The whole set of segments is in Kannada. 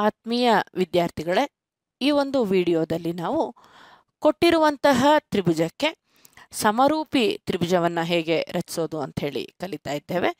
ಆತ್ಮೀಯ ವಿದ್ಯಾರ್ಥಿಗಳೇ ಈ ಒಂದು ವಿಡಿಯೋದಲ್ಲಿ ನಾವು ಕೊಟ್ಟಿರುವಂತಹ ತ್ರಿಭುಜಕ್ಕೆ ಸಮರೂಪಿ ತ್ರಿಭುಜವನ್ನು ಹೇಗೆ ರಚಿಸೋದು ಅಂತ ಹೇಳಿ ಕಲಿತಾ ಇದ್ದೇವೆ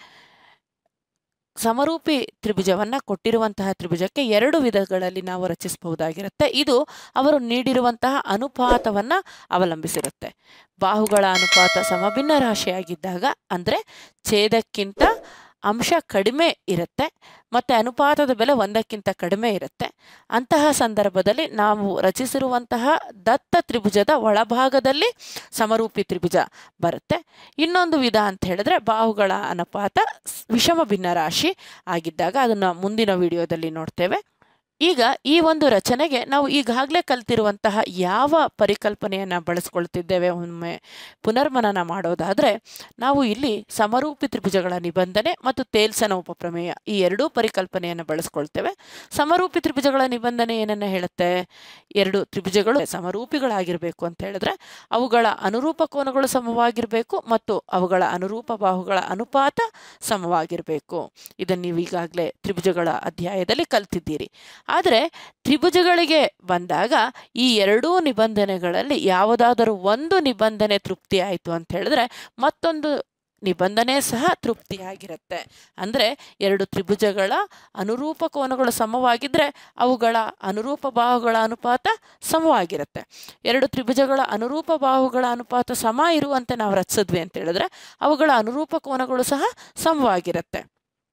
ಸಮರೂಪಿ ತ್ರಿಭುಜವನ್ನು ಕೊಟ್ಟಿರುವಂತಹ ತ್ರಿಭುಜಕ್ಕೆ ಎರಡು ವಿಧಗಳಲ್ಲಿ ನಾವು ರಚಿಸಬಹುದಾಗಿರುತ್ತೆ ಇದು ಅವರು ನೀಡಿರುವಂತಹ ಅನುಪಾತವನ್ನು ಅವಲಂಬಿಸಿರುತ್ತೆ ಬಾಹುಗಳ ಅನುಪಾತ ಸಮಭಿನ್ನ ರಾಶಿಯಾಗಿದ್ದಾಗ ಅಂದರೆ ಛೇದಕ್ಕಿಂತ ಅಂಶ ಕಡಿಮೆ ಇರುತ್ತೆ ಮತ್ತು ಅನುಪಾತದ ಬೆಲೆ ಒಂದಕ್ಕಿಂತ ಕಡಿಮೆ ಇರುತ್ತೆ ಅಂತಹ ಸಂದರ್ಭದಲ್ಲಿ ನಾವು ರಚಿಸಿರುವಂತಹ ದತ್ತ ತ್ರಿಭುಜದ ಒಳಭಾಗದಲ್ಲಿ ಸಮರೂಪಿ ತ್ರಿಭುಜ ಬರುತ್ತೆ ಇನ್ನೊಂದು ವಿಧ ಅಂತ ಹೇಳಿದ್ರೆ ಬಾಹುಗಳ ಅನುಪಾತ ಸ್- ವಿಷಮ ಭಿನ್ನ ರಾಶಿ ಆಗಿದ್ದಾಗ ಅದನ್ನು ಮುಂದಿನ ವಿಡಿಯೋದಲ್ಲಿ ನೋಡ್ತೇವೆ ಈಗ ಈ ಒಂದು ರಚನೆಗೆ ನಾವು ಈಗಾಗಲೇ ಕಲ್ತಿರುವಂತಹ ಯಾವ ಪರಿಕಲ್ಪನೆಯನ್ನು ಬಳಸ್ಕೊಳ್ತಿದ್ದೇವೆ ಒಮ್ಮೆ ಪುನರ್ಮನನ ಮಾಡೋದಾದರೆ ನಾವು ಇಲ್ಲಿ ಸಮರೂಪಿ ತ್ರಿಭುಜಗಳ ನಿಬಂಧನೆ ಮತ್ತು ತೇಲ್ಸನ ಉಪಪ್ರಮೇಯ ಈ ಎರಡೂ ಪರಿಕಲ್ಪನೆಯನ್ನು ಬಳಸ್ಕೊಳ್ತೇವೆ ಸಮರೂಪಿ ತ್ರಿಭುಜಗಳ ನಿಬಂಧನೆ ಏನನ್ನ ಹೇಳುತ್ತೆ ಎರಡು ತ್ರಿಭುಜಗಳು ಸಮರೂಪಿಗಳಾಗಿರಬೇಕು ಅಂತ ಹೇಳಿದ್ರೆ ಅವುಗಳ ಅನುರೂಪ ಕೋನಗಳು ಸಮವಾಗಿರಬೇಕು ಮತ್ತು ಅವುಗಳ ಅನುರೂಪ ಬಾಹುಗಳ ಅನುಪಾತ ಸಮವಾಗಿರಬೇಕು ಇದನ್ನು ನೀವು ಈಗಾಗಲೇ ತ್ರಿಭುಜಗಳ ಅಧ್ಯಾಯದಲ್ಲಿ ಕಲ್ತಿದ್ದೀರಿ ಆದರೆ ತ್ರಿಭುಜಗಳಿಗೆ ಬಂದಾಗ ಈ ಎರಡೂ ನಿಬಂಧನೆಗಳಲ್ಲಿ ಯಾವುದಾದರೂ ಒಂದು ನಿಬಂಧನೆ ತೃಪ್ತಿ ಆಯಿತು ಅಂತ ಹೇಳಿದ್ರೆ ಮತ್ತೊಂದು ನಿಬಂಧನೆ ಸಹ ತೃಪ್ತಿಯಾಗಿರುತ್ತೆ ಅಂದರೆ ಎರಡು ತ್ರಿಭುಜಗಳ ಅನುರೂಪ ಕೋನಗಳು ಸಮವಾಗಿದ್ದರೆ ಅವುಗಳ ಅನುರೂಪ ಬಾಹುಗಳ ಅನುಪಾತ ಸಮವಾಗಿರುತ್ತೆ ಎರಡು ತ್ರಿಭುಜಗಳ ಅನುರೂಪ ಬಾಹುಗಳ ಅನುಪಾತ ಸಮ ಇರುವಂತೆ ನಾವು ರಚಿಸಿದ್ವಿ ಅಂತ ಹೇಳಿದ್ರೆ ಅವುಗಳ ಅನುರೂಪ ಕೋನಗಳು ಸಹ ಸಮವಾಗಿರುತ್ತೆ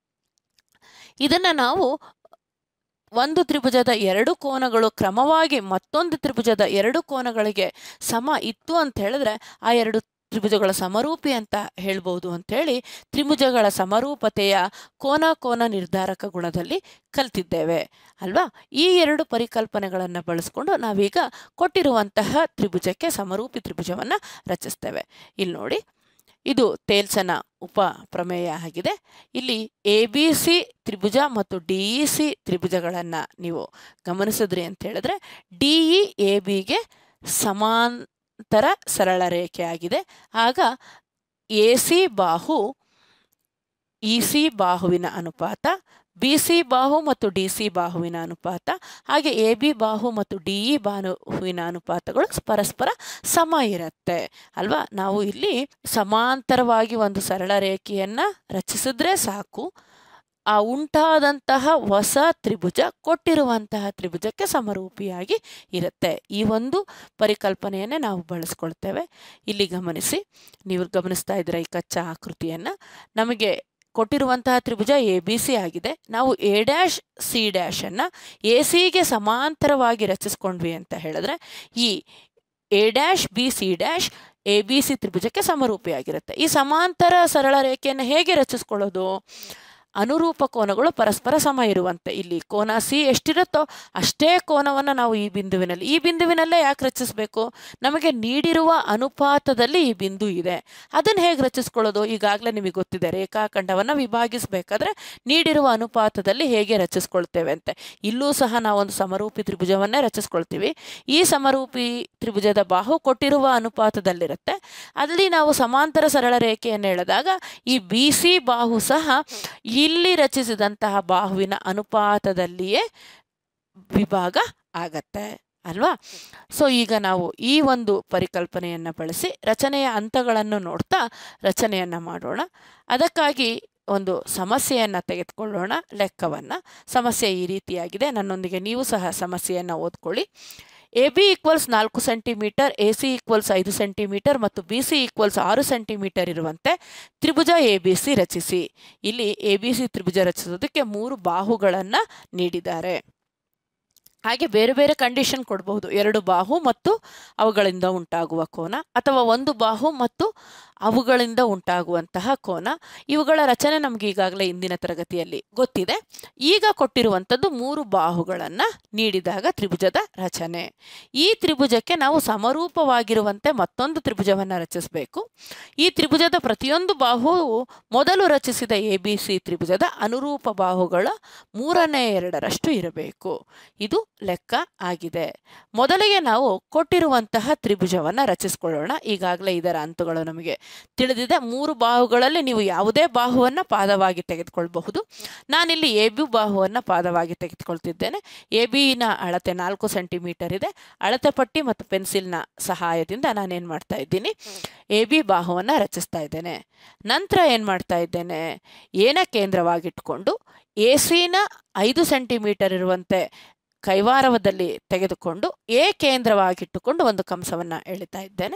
ಇದನ್ನು ನಾವು ಒಂದು ತ್ರಿಭುಜದ ಎರಡು ಕೋನಗಳು ಕ್ರಮವಾಗಿ ಮತ್ತೊಂದು ತ್ರಿಭುಜದ ಎರಡು ಕೋನಗಳಿಗೆ ಸಮ ಇತ್ತು ಅಂತ ಹೇಳಿದ್ರೆ ಆ ಎರಡು ತ್ರಿಭುಜಗಳ ಸಮರೂಪಿ ಅಂತ ಹೇಳ್ಬೋದು ಅಂಥೇಳಿ ತ್ರಿಭುಜಗಳ ಸಮರೂಪತೆಯ ಕೋನ ಕೋನ ನಿರ್ಧಾರಕ ಗುಣದಲ್ಲಿ ಕಲ್ತಿದ್ದೇವೆ ಅಲ್ವಾ ಈ ಎರಡು ಪರಿಕಲ್ಪನೆಗಳನ್ನು ಬಳಸ್ಕೊಂಡು ನಾವೀಗ ಕೊಟ್ಟಿರುವಂತಹ ತ್ರಿಭುಜಕ್ಕೆ ಸಮರೂಪಿ ತ್ರಿಭುಜವನ್ನು ರಚಿಸ್ತೇವೆ ಇಲ್ಲಿ ನೋಡಿ ಇದು ತೇಲ್ಸನ ಉಪ ಪ್ರಮೇಯ ಆಗಿದೆ ಇಲ್ಲಿ ಎ ಬಿ ಸಿ ತ್ರಿಭುಜ ಮತ್ತು ಡಿ ಇ ಸಿ ತ್ರಿಭುಜಗಳನ್ನು ನೀವು ಗಮನಿಸಿದ್ರಿ ಅಂತ ಹೇಳಿದ್ರೆ ಡಿ ಇ ಎ ಬಿಗೆ ಸಮಾಂತರ ಸರಳ ರೇಖೆ ಆಗಿದೆ ಆಗ ಎ ಸಿ ಬಾಹು ಇ ಸಿ ಬಾಹುವಿನ ಅನುಪಾತ ಬಿ ಸಿ ಬಾಹು ಮತ್ತು ಡಿ ಸಿ ಬಾಹುವಿನ ಅನುಪಾತ ಹಾಗೆ ಎ ಬಿ ಬಾಹು ಮತ್ತು ಡಿ ಇ ಬಾಹುವಿನ ಅನುಪಾತಗಳು ಪರಸ್ಪರ ಸಮ ಇರುತ್ತೆ ಅಲ್ವಾ ನಾವು ಇಲ್ಲಿ ಸಮಾಂತರವಾಗಿ ಒಂದು ಸರಳ ರೇಖೆಯನ್ನು ರಚಿಸಿದ್ರೆ ಸಾಕು ಆ ಉಂಟಾದಂತಹ ಹೊಸ ತ್ರಿಭುಜ ಕೊಟ್ಟಿರುವಂತಹ ತ್ರಿಭುಜಕ್ಕೆ ಸಮರೂಪಿಯಾಗಿ ಇರುತ್ತೆ ಈ ಒಂದು ಪರಿಕಲ್ಪನೆಯನ್ನೇ ನಾವು ಬಳಸ್ಕೊಳ್ತೇವೆ ಇಲ್ಲಿ ಗಮನಿಸಿ ನೀವು ಗಮನಿಸ್ತಾ ಇದ್ದೀರ ಈ ಕಚ್ಚಾ ಆಕೃತಿಯನ್ನು ನಮಗೆ ಕೊಟ್ಟಿರುವಂತಹ ತ್ರಿಭುಜ ಎ ಬಿ ಸಿ ಆಗಿದೆ ನಾವು ಎ ಡ್ಯಾಶ್ ಸಿ ಡ್ಯಾಶನ್ನು ಎ ಸಿಗೆ ಸಮಾಂತರವಾಗಿ ರಚಿಸ್ಕೊಂಡ್ವಿ ಅಂತ ಹೇಳಿದ್ರೆ ಈ A dash B C dash A B C ತ್ರಿಭುಜಕ್ಕೆ ಸಮರೂಪಿಯಾಗಿರುತ್ತೆ ಈ ಸಮಾಂತರ ಸರಳ ರೇಖೆಯನ್ನು ಹೇಗೆ ರಚಿಸ್ಕೊಳ್ಳೋದು ಅನುರೂಪ ಕೋನಗಳು ಪರಸ್ಪರ ಸಮ ಇರುವಂತೆ ಇಲ್ಲಿ ಕೋನ ಸಿ ಎಷ್ಟಿರುತ್ತೋ ಅಷ್ಟೇ ಕೋನವನ್ನು ನಾವು ಈ ಬಿಂದುವಿನಲ್ಲಿ ಈ ಬಿಂದುವಿನಲ್ಲೇ ಯಾಕೆ ರಚಿಸಬೇಕು ನಮಗೆ ನೀಡಿರುವ ಅನುಪಾತದಲ್ಲಿ ಈ ಬಿಂದು ಇದೆ ಅದನ್ನು ಹೇಗೆ ರಚಿಸ್ಕೊಳ್ಳೋದು ಈಗಾಗಲೇ ನಿಮಗೆ ಗೊತ್ತಿದೆ ರೇಖಾಖಂಡವನ್ನು ವಿಭಾಗಿಸಬೇಕಾದ್ರೆ ನೀಡಿರುವ ಅನುಪಾತದಲ್ಲಿ ಹೇಗೆ ರಚಿಸ್ಕೊಳ್ತೇವೆ ಅಂತೆ ಇಲ್ಲೂ ಸಹ ನಾವೊಂದು ಸಮರೂಪಿ ತ್ರಿಭುಜವನ್ನೇ ರಚಿಸ್ಕೊಳ್ತೀವಿ ಈ ಸಮರೂಪಿ ತ್ರಿಭುಜದ ಬಾಹು ಕೊಟ್ಟಿರುವ ಅನುಪಾತದಲ್ಲಿರುತ್ತೆ ಅಲ್ಲಿ ನಾವು ಸಮಾಂತರ ಸರಳ ರೇಖೆಯನ್ನು ಎಳೆದಾಗ ಈ ಬಿ ಸಿ ಬಾಹು ಸಹ ಇಲ್ಲಿ ರಚಿಸಿದಂತಹ ಬಾಹುವಿನ ಅನುಪಾತದಲ್ಲಿಯೇ ವಿಭಾಗ ಆಗತ್ತೆ ಅಲ್ವಾ ಸೊ ಈಗ ನಾವು ಈ ಒಂದು ಪರಿಕಲ್ಪನೆಯನ್ನು ಬಳಸಿ ರಚನೆಯ ಹಂತಗಳನ್ನು ನೋಡ್ತಾ ರಚನೆಯನ್ನು ಮಾಡೋಣ ಅದಕ್ಕಾಗಿ ಒಂದು ಸಮಸ್ಯೆಯನ್ನು ತೆಗೆದುಕೊಳ್ಳೋಣ ಲೆಕ್ಕವನ್ನು ಸಮಸ್ಯೆ ಈ ರೀತಿಯಾಗಿದೆ ನನ್ನೊಂದಿಗೆ ನೀವು ಸಹ ಸಮಸ್ಯೆಯನ್ನು ಓದ್ಕೊಳ್ಳಿ ಎ ಬಿ ಈಕ್ವಲ್ಸ್ ನಾಲ್ಕು ಸೆಂಟಿಮೀಟರ್ ಎ ಸಿ ಈಕ್ವಲ್ಸ್ ಐದು ಸೆಂಟಿಮೀಟರ್ ಮತ್ತು ಬಿ ಸಿ ಈಕ್ವಲ್ಸ್ ಆರು ಸೆಂಟಿಮೀಟರ್ ಇರುವಂತೆ ತ್ರಿಭುಜ ಎ ಬಿ ಸಿ ರಚಿಸಿ ಇಲ್ಲಿ ಎ ಬಿ ಸಿ ತ್ರಿಭುಜ ರಚಿಸೋದಕ್ಕೆ ಮೂರು ಬಾಹುಗಳನ್ನು ನೀಡಿದ್ದಾರೆ ಹಾಗೆ ಬೇರೆ ಬೇರೆ ಕಂಡೀಷನ್ ಕೊಡಬಹುದು ಎರಡು ಬಾಹು ಮತ್ತು ಅವುಗಳಿಂದ ಉಂಟಾಗುವ ಕೋನ ಅಥವಾ ಒಂದು ಬಾಹು ಮತ್ತು ಅವುಗಳಿಂದ ಉಂಟಾಗುವಂತಹ ಕೋನ ಇವುಗಳ ರಚನೆ ನಮಗೆ ಈಗಾಗಲೇ ಇಂದಿನ ತರಗತಿಯಲ್ಲಿ ಗೊತ್ತಿದೆ ಈಗ ಕೊಟ್ಟಿರುವಂಥದ್ದು ಮೂರು ಬಾಹುಗಳನ್ನು ನೀಡಿದಾಗ ತ್ರಿಭುಜದ ರಚನೆ ಈ ತ್ರಿಭುಜಕ್ಕೆ ನಾವು ಸಮರೂಪವಾಗಿರುವಂತೆ ಮತ್ತೊಂದು ತ್ರಿಭುಜವನ್ನು ರಚಿಸಬೇಕು ಈ ತ್ರಿಭುಜದ ಪ್ರತಿಯೊಂದು ಬಾಹುವು ಮೊದಲು ರಚಿಸಿದ ಎ ಬಿ ಸಿ ತ್ರಿಭುಜದ ಅನುರೂಪ ಬಾಹುಗಳ ಮೂರನೇ ಎರಡರಷ್ಟು ಇರಬೇಕು ಇದು ಲೆಕ್ಕ ಆಗಿದೆ ಮೊದಲಿಗೆ ನಾವು ಕೊಟ್ಟಿರುವಂತಹ ತ್ರಿಭುಜವನ್ನು ರಚಿಸ್ಕೊಳ್ಳೋಣ ಈಗಾಗಲೇ ಇದರ ಅಂತಗಳು ನಮಗೆ ತಿಳಿದಿದೆ ಮೂರು ಬಾಹುಗಳಲ್ಲಿ ನೀವು ಯಾವುದೇ ಬಾಹುವನ್ನು ಪಾದವಾಗಿ ತೆಗೆದುಕೊಳ್ಬಹುದು ನಾನಿಲ್ಲಿ ಎ ಬಿ ಬಾಹುವನ್ನು ಪಾದವಾಗಿ ತೆಗೆದುಕೊಳ್ತಿದ್ದೇನೆ ಎ ಬಿನ ಅಳತೆ ನಾಲ್ಕು ಸೆಂಟಿಮೀಟರ್ ಇದೆ ಅಳತೆ ಪಟ್ಟಿ ಮತ್ತು ಪೆನ್ಸಿಲ್ನ ಸಹಾಯದಿಂದ ನಾನೇನು ಮಾಡ್ತಾ ಇದ್ದೀನಿ ಎ ಬಿ ಬಾಹುವನ್ನು ರಚಿಸ್ತಾ ಇದ್ದೇನೆ ನಂತರ ಏನು ಮಾಡ್ತಾ ಇದ್ದೇನೆ ಏನ ಕೇಂದ್ರವಾಗಿಟ್ಕೊಂಡು ಎ ಸಿನ ಐದು ಸೆಂಟಿಮೀಟರ್ ಇರುವಂತೆ ಕೈವಾರವದಲ್ಲಿ ತೆಗೆದುಕೊಂಡು ಎ ಕೇಂದ್ರವಾಗಿಟ್ಟುಕೊಂಡು ಒಂದು ಕಂಸವನ್ನು ಎಳಿತಾ ಇದ್ದೇನೆ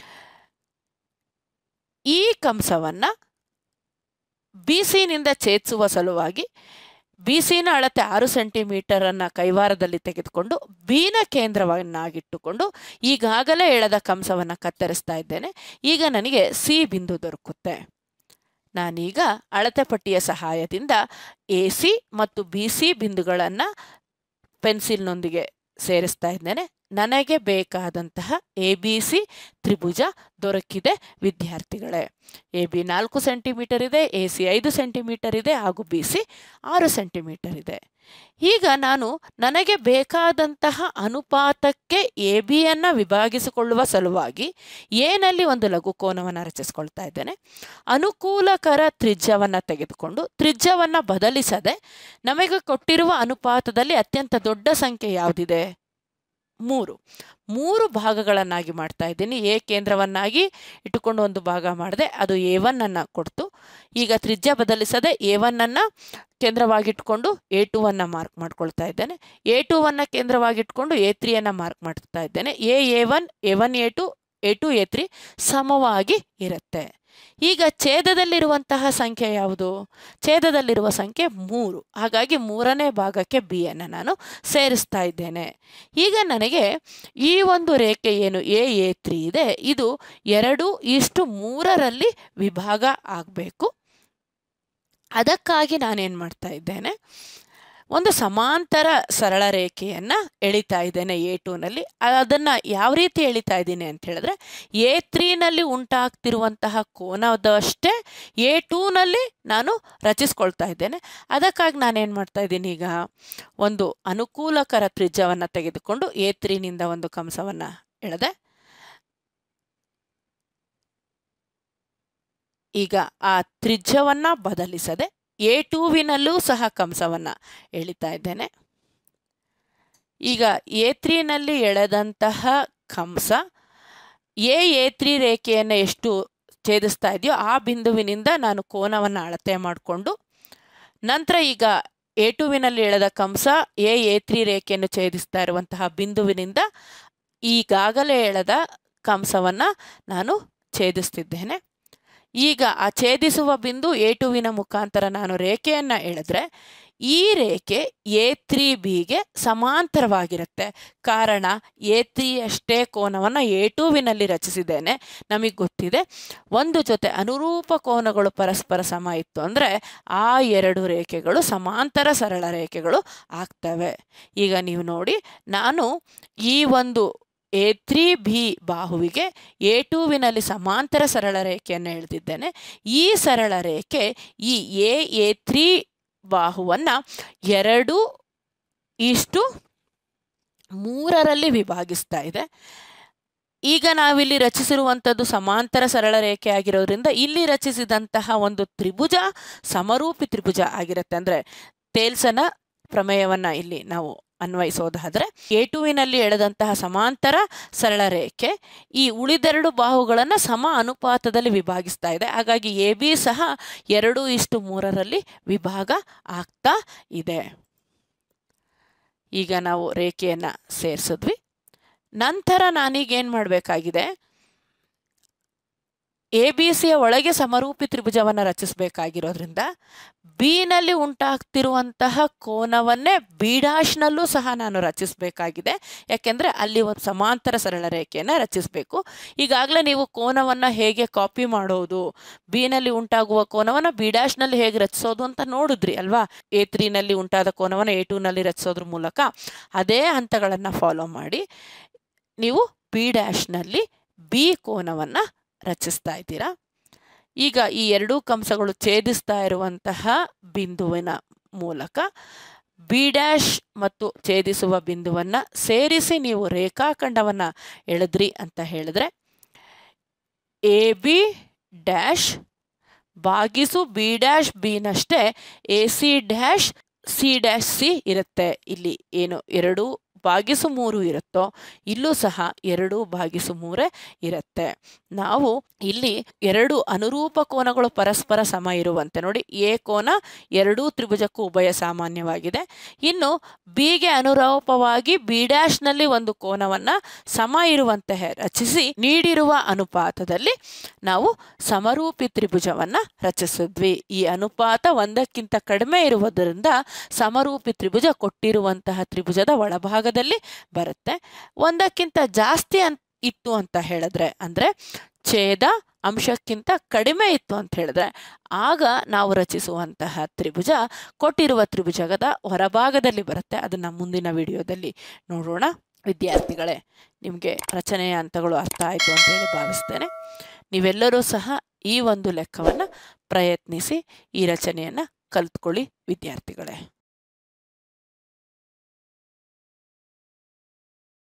ಈ ಕಂಸವನ್ನು ಬಿ ಸಿನಿಂದ ಛೇದಿಸುವ ಸಲುವಾಗಿ ಬಿ ಸಿನ ಅಳತೆ ಆರು ಸೆಂಟಿಮೀಟರನ್ನು ಕೈವಾರದಲ್ಲಿ ತೆಗೆದುಕೊಂಡು ಬಿನ ಕೇಂದ್ರವನ್ನಾಗಿಟ್ಟುಕೊಂಡು ಈಗಾಗಲೇ ಎಳೆದ ಕಂಸವನ್ನು ಕತ್ತರಿಸ್ತಾ ಇದ್ದೇನೆ ಈಗ ನನಗೆ ಸಿ ಬಿಂದು ದೊರಕುತ್ತೆ ನಾನೀಗ ಅಳತೆ ಪಟ್ಟಿಯ ಸಹಾಯದಿಂದ ಎ ಸಿ ಮತ್ತು ಬಿ ಸಿ ಬಿಂದುಗಳನ್ನು ಪೆನ್ಸಿಲ್ನೊಂದಿಗೆ ಸೇರಿಸ್ತಾ ಇದ್ದೇನೆ ನನಗೆ ಬೇಕಾದಂತಹ ಎ ಬಿ ಸಿ ತ್ರಿಭುಜ ದೊರಕಿದೆ ವಿದ್ಯಾರ್ಥಿಗಳೇ ಎ ಬಿ ನಾಲ್ಕು ಸೆಂಟಿಮೀಟರ್ ಇದೆ ಎ ಸಿ ಐದು ಸೆಂಟಿಮೀಟರ್ ಇದೆ ಹಾಗೂ ಬಿ ಸಿ ಆರು ಸೆಂಟಿಮೀಟರ್ ಇದೆ ಈಗ ನಾನು ನನಗೆ ಬೇಕಾದಂತಹ ಅನುಪಾತಕ್ಕೆ ಎ ಬಿಯನ್ನು ವಿಭಾಗಿಸಿಕೊಳ್ಳುವ ಸಲುವಾಗಿ ಏನಲ್ಲಿ ಒಂದು ಲಘು ಕೋನವನ್ನು ರಚಿಸ್ಕೊಳ್ತಾ ಇದ್ದೇನೆ ಅನುಕೂಲಕರ ತ್ರಿಜ್ಯವನ್ನು ತೆಗೆದುಕೊಂಡು ತ್ರಿಜ್ಯವನ್ನು ಬದಲಿಸದೆ ನಮಗೆ ಕೊಟ್ಟಿರುವ ಅನುಪಾತದಲ್ಲಿ ಅತ್ಯಂತ ದೊಡ್ಡ ಸಂಖ್ಯೆ ಯಾವುದಿದೆ ಮೂರು ಮೂರು ಭಾಗಗಳನ್ನಾಗಿ ಮಾಡ್ತಾ ಇದ್ದೀನಿ ಎ ಕೇಂದ್ರವನ್ನಾಗಿ ಇಟ್ಟುಕೊಂಡು ಒಂದು ಭಾಗ ಮಾಡಿದೆ ಅದು ಎ ಒನ್ ಅನ್ನು ಕೊಡ್ತು ಈಗ ತ್ರಿಜ್ಯ ಬದಲಿಸದೆ ಎ ಒನ್ ಅನ್ನು ಕೇಂದ್ರವಾಗಿಟ್ಕೊಂಡು ಎ ಟು ಅನ್ನು ಮಾರ್ಕ್ ಮಾಡ್ಕೊಳ್ತಾ ಇದ್ದೇನೆ ಎ ಟು ಅನ್ನು ಕೇಂದ್ರವಾಗಿಟ್ಕೊಂಡು ಎ ತ್ರೀಯನ್ನು ಮಾರ್ಕ್ ಮಾಡ್ತಾ ಇದ್ದೇನೆ A A one A one A two A two A three ಸಮವಾಗಿ ಇರುತ್ತೆ ಈಗ ಛೇದದಲ್ಲಿರುವಂತಹ ಸಂಖ್ಯೆ ಯಾವುದು ಛೇದದಲ್ಲಿರುವ ಸಂಖ್ಯೆ ಮೂರು ಹಾಗಾಗಿ ಮೂರನೇ ಭಾಗಕ್ಕೆ ಬಿ ಅನ್ನು ನಾನು ಸೇರಿಸ್ತಾ ಇದ್ದೇನೆ ಈಗ ನನಗೆ ಈ ಒಂದು ರೇಖೆ ಏನು ಎ ಎ ತ್ರೀ ಇದೆ ಇದು ಎರಡು ಇಷ್ಟು ಮೂರರಲ್ಲಿ ವಿಭಾಗ ಆಗಬೇಕು ಅದಕ್ಕಾಗಿ ನಾನೇನು ಮಾಡ್ತಾ ಇದ್ದೇನೆ ಒಂದು ಸಮಾಂತರ ಸರಳ ರೇಖೆಯನ್ನು ಎಳಿತಾ ಇದ್ದೇನೆ ಎ ಟೂನಲ್ಲಿ ಅದನ್ನು ಯಾವ ರೀತಿ ಎಳಿತಾ ಇದ್ದೀನಿ ಅಂತ ಹೇಳಿದ್ರೆ ಎ ತ್ರೀನಲ್ಲಿ ಉಂಟಾಗ್ತಿರುವಂತಹ ಕೋನದಷ್ಟೇ ಎ ಟೂನಲ್ಲಿ ನಾನು ರಚಿಸ್ಕೊಳ್ತಾ ಇದ್ದೇನೆ ಅದಕ್ಕಾಗಿ ನಾನೇನು ಮಾಡ್ತಾ ಇದ್ದೀನಿ ಈಗ ಒಂದು ಅನುಕೂಲಕರ ತ್ರಿಜ್ಯವನ್ನು ತೆಗೆದುಕೊಂಡು ಎ ತ್ರೀನಿಂದ ಒಂದು ಕಂಸವನ್ನು ಎಳೆದೆ ಈಗ ಆ ತ್ರಿಜ್ಯವನ್ನು ಬದಲಿಸದೆ ಎ ಟೂವಿನಲ್ಲೂ ಸಹ ಕಂಸವನ್ನು ಎಳಿತಾ ಇದ್ದೇನೆ ಈಗ ಎ ತ್ರೀನಲ್ಲಿ ಎಳೆದಂತಹ ಕಂಸ ಎ ಎ ತ್ರೀ ರೇಖೆಯನ್ನು ಎಷ್ಟು ಛೇದಿಸ್ತಾ ಇದೆಯೋ ಆ ಬಿಂದುವಿನಿಂದ ನಾನು ಕೋನವನ್ನು ಅಳತೆ ಮಾಡಿಕೊಂಡು ನಂತರ ಈಗ ಎ ಟುವಿನಲ್ಲಿ ಎಳೆದ ಕಂಸ ಎ ಎ ತ್ರೀ ರೇಖೆಯನ್ನು ಛೇದಿಸ್ತಾ ಇರುವಂತಹ ಬಿಂದುವಿನಿಂದ ಈಗಾಗಲೇ ಎಳೆದ ಕಂಸವನ್ನು ನಾನು ಛೇದಿಸ್ತಿದ್ದೇನೆ ಈಗ ಆ ಛೇದಿಸುವ ಬಿಂದು ಎ ಟುವಿನ ಮುಖಾಂತರ ನಾನು ರೇಖೆಯನ್ನು ಎಳೆದ್ರೆ ಈ ರೇಖೆ ಎ ತ್ರೀ ಬಿಗೆ ಸಮಾಂತರವಾಗಿರುತ್ತೆ ಕಾರಣ ಎ ತ್ರೀ ಅಷ್ಟೇ ಕೋನವನ್ನು ಎ ಟುವಿನಲ್ಲಿ ರಚಿಸಿದ್ದೇನೆ ನಮಗೆ ಗೊತ್ತಿದೆ ಒಂದು ಜೊತೆ ಅನುರೂಪ ಕೋನಗಳು ಪರಸ್ಪರ ಸಮ ಇತ್ತು ಅಂದರೆ ಆ ಎರಡು ರೇಖೆಗಳು ಸಮಾಂತರ ಸರಳ ರೇಖೆಗಳು ಆಗ್ತವೆ ಈಗ ನೀವು ನೋಡಿ ನಾನು ಈ ಒಂದು ಎ ತ್ರೀ ಬಿ ಬಾಹುವಿಗೆ ಎ ಟೂವಿನಲ್ಲಿ ಸಮಾಂತರ ಸರಳ ರೇಖೆಯನ್ನು ಎಳೆದಿದ್ದೇನೆ ಈ ಸರಳ ರೇಖೆ ಈ ಎ ಎ ತ್ರೀ ಬಾಹುವನ್ನು ಎರಡು ಇಷ್ಟು ಮೂರರಲ್ಲಿ ವಿಭಾಗಿಸ್ತಾ ಇದೆ ಈಗ ನಾವಿಲ್ಲಿ ರಚಿಸಿರುವಂಥದ್ದು ಸಮಾಂತರ ಸರಳ ರೇಖೆ ಆಗಿರೋದ್ರಿಂದ ಇಲ್ಲಿ ರಚಿಸಿದಂತಹ ಒಂದು ತ್ರಿಭುಜ ಸಮರೂಪಿ ತ್ರಿಭುಜ ಆಗಿರುತ್ತೆ ಅಂದರೆ ತೇಲ್ಸನ ಪ್ರಮೇಯವನ್ನು ಇಲ್ಲಿ ನಾವು ಅನ್ವಯಿಸೋದಾದರೆ ಎ ಟುವಿನಲ್ಲಿ ಎಳೆದಂತಹ ಸಮಾಂತರ ಸರಳ ರೇಖೆ ಈ ಉಳಿದೆರಡು ಬಾಹುಗಳನ್ನು ಸಮ ಅನುಪಾತದಲ್ಲಿ ವಿಭಾಗಿಸ್ತಾ ಇದೆ ಹಾಗಾಗಿ ಎ ಬಿ ಸಹ ಎರಡು ಇಷ್ಟು ಮೂರರಲ್ಲಿ ವಿಭಾಗ ಆಗ್ತಾ ಇದೆ ಈಗ ನಾವು ರೇಖೆಯನ್ನು ಸೇರಿಸಿದ್ವಿ ನಂತರ ನಾನೀಗೇನು ಮಾಡಬೇಕಾಗಿದೆ ಎ ಬಿ ಸಿಯ ಒಳಗೆ ಸಮರೂಪಿ ತ್ರಿಭುಜವನ್ನು ರಚಿಸಬೇಕಾಗಿರೋದ್ರಿಂದ ಬಿನಲ್ಲಿ ಉಂಟಾಗ್ತಿರುವಂತಹ ಕೋನವನ್ನೇ ಬಿ ಡಾಶ್ನಲ್ಲೂ ಸಹ ನಾನು ರಚಿಸಬೇಕಾಗಿದೆ ಯಾಕೆಂದರೆ ಅಲ್ಲಿ ಒಂದು ಸಮಾಂತರ ಸರಳ ರೇಖೆಯನ್ನು ರಚಿಸಬೇಕು ಈಗಾಗಲೇ ನೀವು ಕೋನವನ್ನು ಹೇಗೆ ಕಾಪಿ ಮಾಡೋದು ಬಿನಲ್ಲಿ ಉಂಟಾಗುವ ಕೋನವನ್ನು ಬಿ ಡಾಶ್ನಲ್ಲಿ ಹೇಗೆ ರಚಿಸೋದು ಅಂತ ನೋಡಿದ್ರಿ ಅಲ್ವಾ ಎ ತ್ರೀನಲ್ಲಿ ಉಂಟಾದ ಕೋನವನ್ನು ಎ ಟೂನಲ್ಲಿ ರಚಿಸೋದ್ರ ಮೂಲಕ ಅದೇ ಹಂತಗಳನ್ನು ಫಾಲೋ ಮಾಡಿ ನೀವು ಬಿ ಡ್ಯಾಶ್ನಲ್ಲಿ ಬಿ ಕೋನವನ್ನು ರಚಿಸ್ತಾ ಇದ್ದೀರಾ ಈಗ ಈ ಎರಡೂ ಕಂಸಗಳು ಛೇದಿಸ್ತಾ ಇರುವಂತಹ ಬಿಂದುವಿನ ಮೂಲಕ ಬಿ ಡ್ಯಾಶ್ ಮತ್ತು ಛೇದಿಸುವ ಬಿಂದುವನ್ನು ಸೇರಿಸಿ ನೀವು ರೇಖಾಖಂಡವನ್ನು ಎಳೆದ್ರಿ ಅಂತ ಹೇಳಿದ್ರೆ ಎ ಬಿ ಡ್ಯಾಶ್ ಭಾಗಿಸು ಬಿ ಡ್ಯಾಶ್ ಬಿನಷ್ಟೇ A C dash C dash C ಇರುತ್ತೆ ಇಲ್ಲಿ ಏನು ಎರಡು ಭಾಗಿಸು ಮೂರು ಇರುತ್ತೋ ಇಲ್ಲೂ ಸಹ ಎರಡು ಭಾಗಿಸು ಮೂರೇ ಇರುತ್ತೆ ನಾವು ಇಲ್ಲಿ ಎರಡು ಅನುರೂಪ ಕೋನಗಳು ಪರಸ್ಪರ ಸಮ ಇರುವಂತೆ ನೋಡಿ ಎ ಕೋನ ಎರಡೂ ತ್ರಿಭುಜಕ್ಕೂ ಉಭಯ ಸಾಮಾನ್ಯವಾಗಿದೆ ಇನ್ನು ಬಿಗೆ ಅನುರೂಪವಾಗಿ ಬಿ ಡ್ಯಾಶ್ನಲ್ಲಿ ಒಂದು ಕೋನವನ್ನು ಸಮ ಇರುವಂತೆ ರಚಿಸಿ ನೀಡಿರುವ ಅನುಪಾತದಲ್ಲಿ ನಾವು ಸಮರೂಪಿ ತ್ರಿಭುಜವನ್ನು ರಚಿಸಿದ್ವಿ ಈ ಅನುಪಾತ ಒಂದಕ್ಕಿಂತ ಕಡಿಮೆ ಇರುವುದರಿಂದ ಸಮರೂಪಿ ತ್ರಿಭುಜ ಕೊಟ್ಟಿರುವಂತಹ ತ್ರಿಭುಜದ ಒಳಭಾಗದಲ್ಲಿ ಬರುತ್ತೆ ಒಂದಕ್ಕಿಂತ ಜಾಸ್ತಿ ಅನ್ ಇತ್ತು ಅಂತ ಹೇಳಿದ್ರೆ ಅಂದರೆ ಛೇದ ಅಂಶಕ್ಕಿಂತ ಕಡಿಮೆ ಇತ್ತು ಅಂತ ಹೇಳಿದ್ರೆ ಆಗ ನಾವು ರಚಿಸುವಂತಹ ತ್ರಿಭುಜ ಕೊಟ್ಟಿರುವ ತ್ರಿಭುಜದ ಹೊರಭಾಗದಲ್ಲಿ ಬರುತ್ತೆ ಅದನ್ನು ಮುಂದಿನ ವಿಡಿಯೋದಲ್ಲಿ ನೋಡೋಣ ವಿದ್ಯಾರ್ಥಿಗಳೇ ನಿಮಗೆ ರಚನೆಯ ಹಂತಗಳು ಅರ್ಥ ಆಯಿತು ಅಂತ ಹೇಳಿ ಭಾವಿಸ್ತೇನೆ ನೀವೆಲ್ಲರೂ ಸಹ ಈ ಒಂದು ಲೆಕ್ಕವನ್ನು ಪ್ರಯತ್ನಿಸಿ ಈ ರಚನೆಯನ್ನು ಕಲ್ತ್ಕೊಳ್ಳಿ ವಿದ್ಯಾರ್ಥಿಗಳೇ